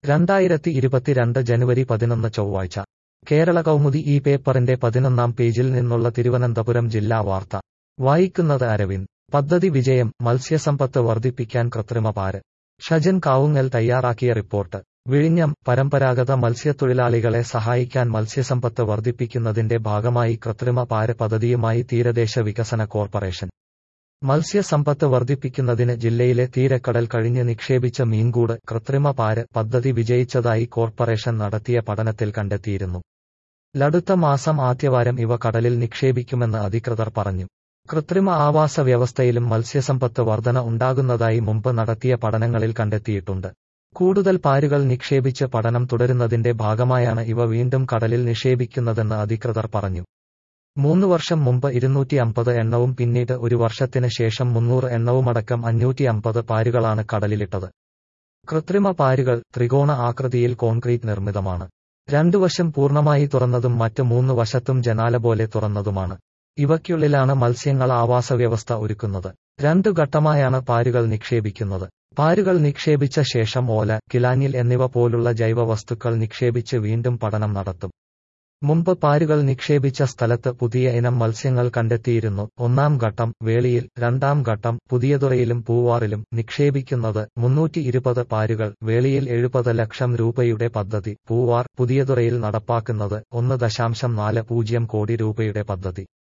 രണ്ടായിരത്തി ഇരുപത്തിരണ്ട് ജനുവരി പതിനൊന്ന് ചൊവ്വാഴ്ച കേരള കൗമുദി ഈ പേപ്പറിന്റെ പതിനൊന്നാം പേജിൽ നിന്നുള്ള തിരുവനന്തപുരം ജില്ലാ വാർത്ത വായിക്കുന്നത് അരവിന്ദ് പദ്ധതി വിജയം മത്സ്യസമ്പത്ത് വർദ്ധിപ്പിക്കാൻ കൃത്രിമ പാര് ഷജൻ കാവുങ്ങൽ തയ്യാറാക്കിയ റിപ്പോർട്ട് വിഴിഞ്ഞം പരമ്പരാഗത മത്സ്യത്തൊഴിലാളികളെ സഹായിക്കാൻ മത്സ്യസമ്പത്ത് വർദ്ധിപ്പിക്കുന്നതിന്റെ ഭാഗമായി കൃത്രിമ പാര് പദ്ധതിയുമായി തീരദേശ വികസന കോർപ്പറേഷൻ മത്സ്യസമ്പത്ത് വർദ്ധിപ്പിക്കുന്നതിന് ജില്ലയിലെ തീരക്കടൽ കഴിഞ്ഞ് നിക്ഷേപിച്ച മീൻകൂട് കൃത്രിമ പാര് പദ്ധതി വിജയിച്ചതായി കോർപ്പറേഷൻ നടത്തിയ പഠനത്തിൽ കണ്ടെത്തിയിരുന്നു ലടുത്ത മാസം ആദ്യവാരം ഇവ കടലിൽ നിക്ഷേപിക്കുമെന്ന് അധികൃതർ പറഞ്ഞു കൃത്രിമ ആവാസ വ്യവസ്ഥയിലും മത്സ്യസമ്പത്ത് വർധന ഉണ്ടാകുന്നതായി മുമ്പ് നടത്തിയ പഠനങ്ങളിൽ കണ്ടെത്തിയിട്ടുണ്ട് കൂടുതൽ പാരുകൾ നിക്ഷേപിച്ച് പഠനം തുടരുന്നതിന്റെ ഭാഗമായാണ് ഇവ വീണ്ടും കടലിൽ നിക്ഷേപിക്കുന്നതെന്ന് അധികൃതർ പറഞ്ഞു മൂന്ന് വർഷം മുമ്പ് ഇരുന്നൂറ്റി അമ്പത് എണ്ണവും പിന്നീട് ഒരു വർഷത്തിന് ശേഷം മുന്നൂറ് എണ്ണവുമടക്കം അഞ്ഞൂറ്റി അമ്പത് പാരുകളാണ് കടലിലിട്ടത് കൃത്രിമ പാരുകൾ ത്രികോണ ആകൃതിയിൽ കോൺക്രീറ്റ് നിർമ്മിതമാണ് രണ്ടു വശം പൂർണ്ണമായി തുറന്നതും മറ്റ് മൂന്ന് വശത്തും ജനാല പോലെ തുറന്നതുമാണ് ഇവയ്ക്കുള്ളിലാണ് മത്സ്യങ്ങൾ ആവാസവ്യവസ്ഥ ഒരുക്കുന്നത് രണ്ടു ഘട്ടമായാണ് പാരുകൾ നിക്ഷേപിക്കുന്നത് പാരുകൾ നിക്ഷേപിച്ച ശേഷം ഓല കിലാഞ്ഞിൽ എന്നിവ പോലുള്ള ജൈവവസ്തുക്കൾ നിക്ഷേപിച്ച് വീണ്ടും പഠനം നടത്തും മുമ്പ് പാരുകൾ നിക്ഷേപിച്ച സ്ഥലത്ത് പുതിയ ഇനം മത്സ്യങ്ങൾ കണ്ടെത്തിയിരുന്നു ഒന്നാം ഘട്ടം വേളിയിൽ രണ്ടാം ഘട്ടം പുതിയതുറയിലും പൂവാറിലും നിക്ഷേപിക്കുന്നത് മുന്നൂറ്റി ഇരുപത് പാരുകൾ വേളിയിൽ എഴുപത് ലക്ഷം രൂപയുടെ പദ്ധതി പൂവാർ പുതിയതുറയിൽ നടപ്പാക്കുന്നത് ഒന്ന് ദശാംശം നാല് പൂജ്യം കോടി രൂപയുടെ പദ്ധതി